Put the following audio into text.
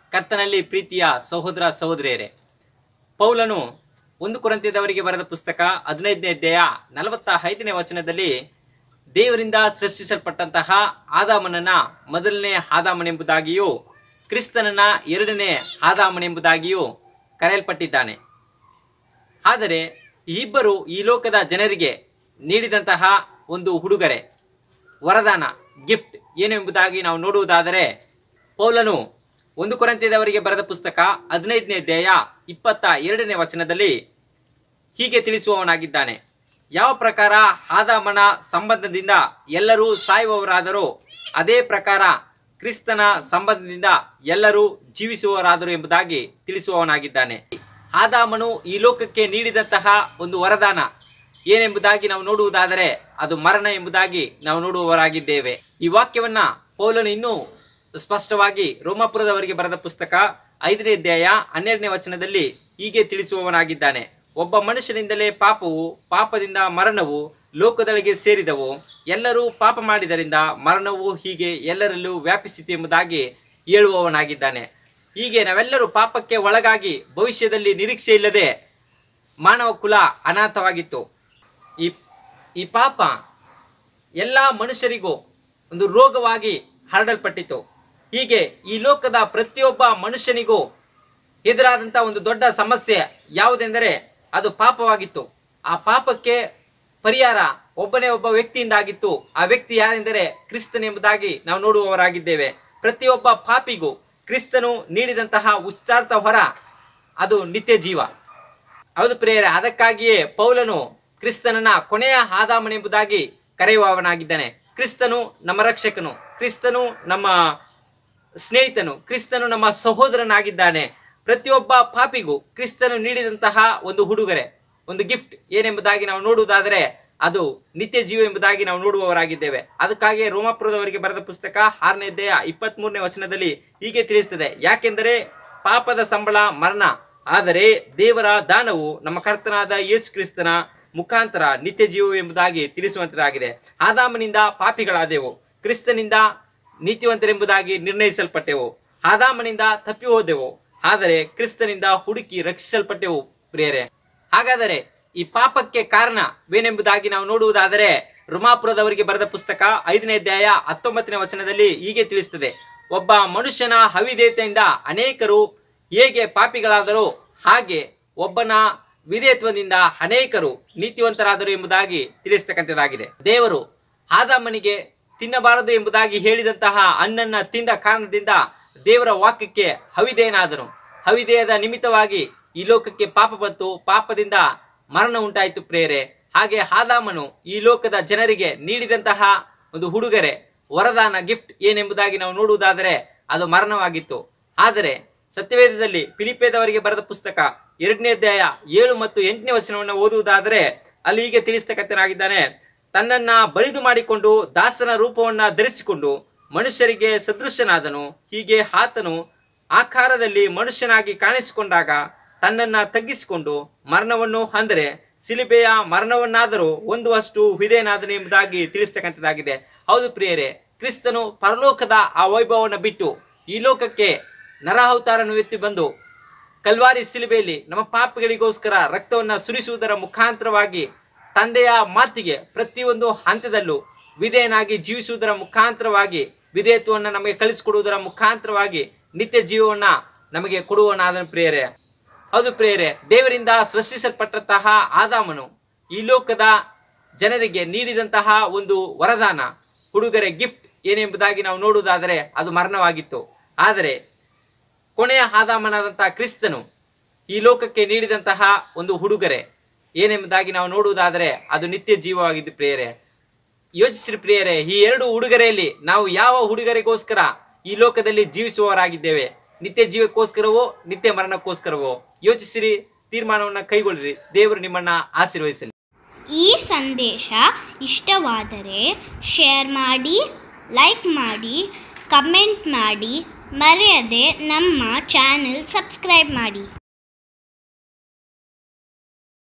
ಕರ್ತನಲ್ಲಿ ಪ್ರೀತಿಯ ಸಹೋದರ ಸಹೋದರಿಯರೇ ಪೌಲನು ಒಂದು ಕೊರಂತ್ಯದವರಿಗೆ ಬರೆದ ಪುಸ್ತಕ ಹದಿನೈದನೇ ಅಧ್ಯಾಯ ನಲವತ್ತ ಐದನೇ ವಚನದಲ್ಲಿ ದೇವರಿಂದ ಸೃಷ್ಟಿಸಲ್ಪಟ್ಟಂತಹ ಆದಾಮನನ್ನ ಮೊದಲನೇ ಆದಾಮನೆಂಬುದಾಗಿಯೂ ಕ್ರಿಸ್ತನನ್ನ ಎರಡನೇ ಆದಾಮನೆಂಬುದಾಗಿಯೂ ಕರೆಯಲ್ಪಟ್ಟಿದ್ದಾನೆ ಆದರೆ ಈ ಇಬ್ಬರು ಈ ಲೋಕದ ಜನರಿಗೆ ನೀಡಿದಂತಹ ಒಂದು ಉಡುಗೊರೆ ವರದಾನ ಗಿಫ್ಟ್ ಏನೆಂಬುದಾಗಿ ನಾವು ನೋಡುವುದಾದರೆ ಪೌಲನು ಒಂದು ಕೊರಂತ್ಯದವರಿಗೆ ಬರೆದ ಪುಸ್ತಕ ಹದಿನೈದನೇ ಅಧ್ಯಾಯ ಇಪ್ಪತ್ತ ಎರಡನೇ ವಚನದಲ್ಲಿ ಹೀಗೆ ತಿಳಿಸುವವನಾಗಿದ್ದಾನೆ ಯಾವ ಪ್ರಕಾರ ಆದಾಮನ ಸಂಬಂಧದಿಂದ ಎಲ್ಲರೂ ಸಾಯುವವರಾದರೂ ಅದೇ ಪ್ರಕಾರ ಕ್ರಿಸ್ತನ ಸಂಬಂಧದಿಂದ ಎಲ್ಲರೂ ಜೀವಿಸುವವರಾದರು ಎಂಬುದಾಗಿ ತಿಳಿಸುವವನಾಗಿದ್ದಾನೆ ಆದಾಮನು ಈ ಲೋಕಕ್ಕೆ ನೀಡಿದಂತಹ ಒಂದು ವರದಾನ ಏನೆಂಬುದಾಗಿ ನಾವು ನೋಡುವುದಾದರೆ ಅದು ಮರಣ ಎಂಬುದಾಗಿ ನಾವು ನೋಡುವವರಾಗಿದ್ದೇವೆ ಈ ವಾಕ್ಯವನ್ನ ಪೌಲನು ಇನ್ನೂ ಸ್ಪಷ್ಟವಾಗಿ ರೋಮಾಪುರದವರಿಗೆ ಬರೆದ ಪುಸ್ತಕ ಐದನೇ ಅಧ್ಯಾಯ ಹನ್ನೆರಡನೇ ವಚನದಲ್ಲಿ ಹೀಗೆ ತಿಳಿಸುವವನಾಗಿದ್ದಾನೆ ಒಬ್ಬ ಮನುಷ್ಯನಿಂದಲೇ ಪಾಪವು ಪಾಪದಿಂದ ಮರಣವು ಲೋಕದೊಳಗೆ ಸೇರಿದವು ಎಲ್ಲರೂ ಪಾಪ ಮಾಡಿದರಿಂದ ಮರಣವು ಹೀಗೆ ಎಲ್ಲರಲ್ಲೂ ವ್ಯಾಪಿಸಿತು ಎಂಬುದಾಗಿ ಹೇಳುವವನಾಗಿದ್ದಾನೆ ಹೀಗೆ ನಾವೆಲ್ಲರೂ ಪಾಪಕ್ಕೆ ಒಳಗಾಗಿ ಭವಿಷ್ಯದಲ್ಲಿ ನಿರೀಕ್ಷೆ ಇಲ್ಲದೆ ಮಾನವ ಕುಲ ಅನಾಥವಾಗಿತ್ತು ಈ ಈ ಪಾಪ ಎಲ್ಲ ಮನುಷ್ಯರಿಗೂ ಒಂದು ರೋಗವಾಗಿ ಹರಡಲ್ಪಟ್ಟಿತು ಹೀಗೆ ಈ ಲೋಕದ ಪ್ರತಿಯೊಬ್ಬ ಮನುಷ್ಯನಿಗೂ ಎದುರಾದಂಥ ಒಂದು ದೊಡ್ಡ ಸಮಸ್ಯೆ ಯಾವುದೆಂದರೆ ಅದು ಪಾಪವಾಗಿತ್ತು ಆ ಪಾಪಕ್ಕೆ ಪರಿಹಾರ ಒಬ್ಬನೇ ಒಬ್ಬ ವ್ಯಕ್ತಿಯಿಂದ ಆಗಿತ್ತು ಆ ವ್ಯಕ್ತಿ ಯಾರೆಂದರೆ ಕ್ರಿಸ್ತನ್ ಎಂಬುದಾಗಿ ನಾವು ನೋಡುವವರಾಗಿದ್ದೇವೆ ಪ್ರತಿಯೊಬ್ಬ ಪಾಪಿಗೂ ಕ್ರಿಸ್ತನು ನೀಡಿದಂತಹ ಉಚಿತಾರ್ಥ ಹೊರ ಅದು ನಿತ್ಯ ಜೀವ ಹೌದು ಪ್ರಿಯರೇ ಅದಕ್ಕಾಗಿಯೇ ಪೌಲನು ಕ್ರಿಸ್ತನನ್ನ ಕೊನೆಯ ಆದಾಮನೆಂಬುದಾಗಿ ಕರೆಯುವವನಾಗಿದ್ದಾನೆ ಕ್ರಿಸ್ತನು ನಮ್ಮ ರಕ್ಷಕನು ಕ್ರಿಸ್ತನು ನಮ್ಮ ಸ್ನೇಹಿತನು ಕ್ರಿಸ್ತನು ನಮ್ಮ ಸಹೋದರನಾಗಿದ್ದಾನೆ ಪ್ರತಿಯೊಬ್ಬ ಪಾಪಿಗೂ ಕ್ರಿಸ್ತನು ನೀಡಿದಂತಹ ಒಂದು ಉಡುಗೊರೆ ಒಂದು ಗಿಫ್ಟ್ ಏನೆಂಬುದಾಗಿ ನಾವು ನೋಡುವುದಾದರೆ ಅದು ನಿತ್ಯ ಜೀವ ಎಂಬುದಾಗಿ ನಾವು ನೋಡುವವರಾಗಿದ್ದೇವೆ ಅದಕ್ಕಾಗಿ ರೋಮಾಪುರದವರಿಗೆ ಬರೆದ ಪುಸ್ತಕ ಆರನೇ ಅಧ್ಯಾಯ ಇಪ್ಪತ್ತ್ ಮೂರನೇ ವಚನದಲ್ಲಿ ಹೀಗೆ ತಿಳಿಸುತ್ತದೆ ಯಾಕೆಂದರೆ ಪಾಪದ ಸಂಬಳ ಮರಣ ಆದರೆ ದೇವರ ದಾನವು ನಮ್ಮ ಕರ್ತನಾದ ಯೇಸು ಕ್ರಿಸ್ತನ ಮುಖಾಂತರ ನಿತ್ಯ ಜೀವವು ಎಂಬುದಾಗಿ ತಿಳಿಸುವಂತದಾಗಿದೆ ಆದಾಮನಿಂದ ಪಾಪಿಗಳಾದೆವು ಕ್ರಿಸ್ತನಿಂದ ನೀತಿವಂತರೆಂಬುದಾಗಿ ನಿರ್ಣಯಿಸಲ್ಪಟ್ಟೆವು ಆದಾಮನಿಂದ ತಪ್ಪಿ ಹೋದೆವು ಆದರೆ ಕ್ರಿಸ್ತನಿಂದ ಹುಡುಕಿ ರಕ್ಷಿಸಲ್ಪಟ್ಟೆವು ಪ್ರಿಯರೇ ಹಾಗಾದರೆ ಈ ಪಾಪಕ್ಕೆ ಕಾರಣವೇನೆಂಬುದಾಗಿ ನಾವು ನೋಡುವುದಾದರೆ ರುಮಾಪುರದವರಿಗೆ ಬರೆದ ಪುಸ್ತಕ ಐದನೇ ಅಧ್ಯಾಯ ಹತ್ತೊಂಬತ್ತನೇ ವಚನದಲ್ಲಿ ಹೀಗೆ ತಿಳಿಸುತ್ತದೆ ಒಬ್ಬ ಮನುಷ್ಯನ ಅವಿಧೇಯತೆಯಿಂದ ಅನೇಕರು ಹೇಗೆ ಪಾಪಿಗಳಾದರೋ ಹಾಗೆ ಒಬ್ಬನ ವಿಧೇಯತ್ವದಿಂದ ಅನೇಕರು ನೀತಿವಂತರಾದರು ಎಂಬುದಾಗಿ ತಿಳಿಸ್ತಕ್ಕಂಥದ್ದಾಗಿದೆ ದೇವರು ಆದಾಮನಿಗೆ ತಿನ್ನಬಾರದು ಎಂಬುದಾಗಿ ಹೇಳಿದಂತಹ ಹಣ್ಣನ್ನ ತಿಂದ ಕಾರಣದಿಂದ ದೇವರ ವಾಕ್ಯಕ್ಕೆ ಹವಿದೇಯನಾದನು ಹವಿದೇಯದ ನಿಮಿತ್ತವಾಗಿ ಈ ಲೋಕಕ್ಕೆ ಪಾಪ ಬಂತು ಪಾಪದಿಂದ ಮರಣ ಉಂಟಾಯಿತು ಪ್ರೇರೆ ಹಾಗೆ ಆದಾಮನು ಈ ಲೋಕದ ಜನರಿಗೆ ನೀಡಿದಂತಹ ಒಂದು ಉಡುಗೊರೆ ವರದಾನ ಗಿಫ್ಟ್ ಏನೆಂಬುದಾಗಿ ನಾವು ನೋಡುವುದಾದರೆ ಅದು ಮರಣವಾಗಿತ್ತು ಆದರೆ ಸತ್ಯವೇದದಲ್ಲಿ ಫಿಲಿಪೇದವರಿಗೆ ಬರೆದ ಪುಸ್ತಕ ಎರಡನೇ ಅಧ್ಯಾಯ ಏಳು ಮತ್ತು ಎಂಟನೇ ವಚನವನ್ನು ಓದುವುದಾದರೆ ಅಲ್ಲಿ ಹೀಗೆ ತಿಳಿಸ್ತಕ್ಕಂಥನಾಗಿದ್ದಾನೆ ತನ್ನನ್ನ ಬರಿದು ಮಾಡಿಕೊಂಡು ದಾಸನ ರೂಪವನ್ನ ಧರಿಸಿಕೊಂಡು ಮನುಷ್ಯರಿಗೆ ಸದೃಶನಾದನು ಹೀಗೆ ಆತನು ಆಕಾರದಲ್ಲಿ ಮನುಷ್ಯನಾಗಿ ಕಾಣಿಸಿಕೊಂಡಾಗ ತನ್ನನ್ನ ತಗ್ಗಿಸಿಕೊಂಡು ಮರಣವನ್ನು ಅಂದರೆ ಸಿಲಿಬೆಯ ಮರಣವನ್ನಾದರೂ ಹೊಂದುವಷ್ಟು ವಿಧೇಯನಾದನು ಎಂಬುದಾಗಿ ತಿಳಿಸ್ತಕ್ಕಂಥದ್ದಾಗಿದೆ ಹೌದು ಪ್ರಿಯರೇ ಕ್ರಿಸ್ತನು ಪರಲೋಕದ ಆ ವೈಭವವನ್ನು ಬಿಟ್ಟು ಈ ಲೋಕಕ್ಕೆ ನರಹವತಾರನು ಎತ್ತಿ ಬಂದು ಕಲ್ವಾರಿ ಸಿಲುಬೆಯಲ್ಲಿ ನಮ್ಮ ಪಾಪಗಳಿಗೋಸ್ಕರ ರಕ್ತವನ್ನು ಸುರಿಸುವುದರ ಮುಖಾಂತರವಾಗಿ ತಂದೆಯ ಮಾತಿಗೆ ಪ್ರತಿಯೊಂದು ಹಂತದಲ್ಲೂ ವಿಧೇಯನಾಗಿ ಜೀವಿಸುವುದರ ಮುಖಾಂತರವಾಗಿ ವಿಧೇಯತ್ವವನ್ನು ನಮಗೆ ಕಲಿಸಿಕೊಡುವುದರ ಮುಖಾಂತರವಾಗಿ ನಿತ್ಯ ಜೀವವನ್ನ ನಮಗೆ ಕೊಡುವನಾದನ ಪ್ರಿಯರೇ ಹೌದು ಪ್ರಿಯರೇ ದೇವರಿಂದ ಸೃಷ್ಟಿಸಲ್ಪಟ್ಟಂತಹ ಆದಾಮನು ಈ ಲೋಕದ ಜನರಿಗೆ ನೀಡಿದಂತಹ ಒಂದು ವರದಾನ ಉಡುಗೊರೆ ಗಿಫ್ಟ್ ಏನೆಂಬುದಾಗಿ ನಾವು ನೋಡುವುದಾದರೆ ಅದು ಮರಣವಾಗಿತ್ತು ಆದರೆ ಕೊನೆಯ ಆದಾಮನಾದಂತಹ ಕ್ರಿಸ್ತನು ಈ ಲೋಕಕ್ಕೆ ನೀಡಿದಂತಹ ಒಂದು ಉಡುಗೊರೆ ಏನೆಂಬುದಾಗಿ ನಾವು ನೋಡುವುದಾದರೆ ಅದು ನಿತ್ಯ ಜೀವವಾಗಿದ್ದು ಪ್ರಿಯರೇ ಯೋಚಿಸಿರಿ ಪ್ರಿಯರೇ ಈ ಎರಡು ಉಡುಗೊರೆಯಲ್ಲಿ ನಾವು ಯಾವ ಉಡುಗೊರೆಗೋಸ್ಕರ ಈ ಲೋಕದಲ್ಲಿ ಜೀವಿಸುವವರಾಗಿದ್ದೇವೆ ನಿತ್ಯ ಜೀವಕ್ಕೋಸ್ಕರವೋ ನಿತ್ಯ ಮರಣಕ್ಕೋಸ್ಕರವೋ ಯೋಚಿಸಿರಿ ತೀರ್ಮಾನವನ್ನು ಕೈಗೊಳ್ಳಿರಿ ದೇವರು ನಿಮ್ಮನ್ನ ಆಶೀರ್ವದಿಸಲಿ ಈ ಸಂದೇಶ ಇಷ್ಟವಾದರೆ ಶೇರ್ ಮಾಡಿ ಲೈಕ್ ಮಾಡಿ ಕಮೆಂಟ್ ಮಾಡಿ ಮರೆಯದೆ ನಮ್ಮ ಚಾನೆಲ್ ಸಬ್ಸ್ಕ್ರೈಬ್ ಮಾಡಿ